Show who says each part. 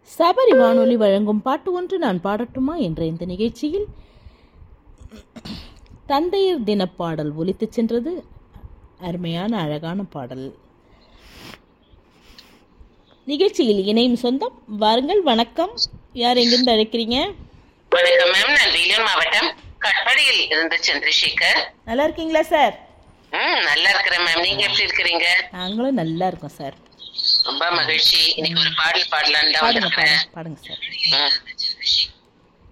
Speaker 1: சபரி வானொலி வழங்கும் பாட்டு ஒன்று நான் பாடட்டுமா என்ற இந்த நிகழ்ச்சியில் தந்தையர் தினப்பாடல் ஒலித்துச் சென்றது அருமையான அழகான பாடல் நிகழ்ச்சியில் இணையும் சொந்தம் வாருங்கள் வணக்கம் யார் எங்கிருந்து அழைக்கிறீங்க
Speaker 2: வணக்கம் மேம் நான் வேலூர் மாவட்டம் கட்படியில் இருந்து சந்திரசேகர்
Speaker 1: நல்லா இருக்கீங்களா சார்
Speaker 2: ம் நல்லா இருக்கிறேன் மேம் நீங்க எப்படி இருக்கிறீங்க
Speaker 1: நாங்களும் நல்லா இருக்கோம் சார்
Speaker 2: ரொம்ப மகிழ்ச்சி இன்னைக்கு ஒரு பாடல் பாடலான்னு தான்
Speaker 1: பாடுங்க
Speaker 2: வந்திருக்கிறேன்
Speaker 1: பாடுங்க பாடுங்க சார்
Speaker 2: ம்.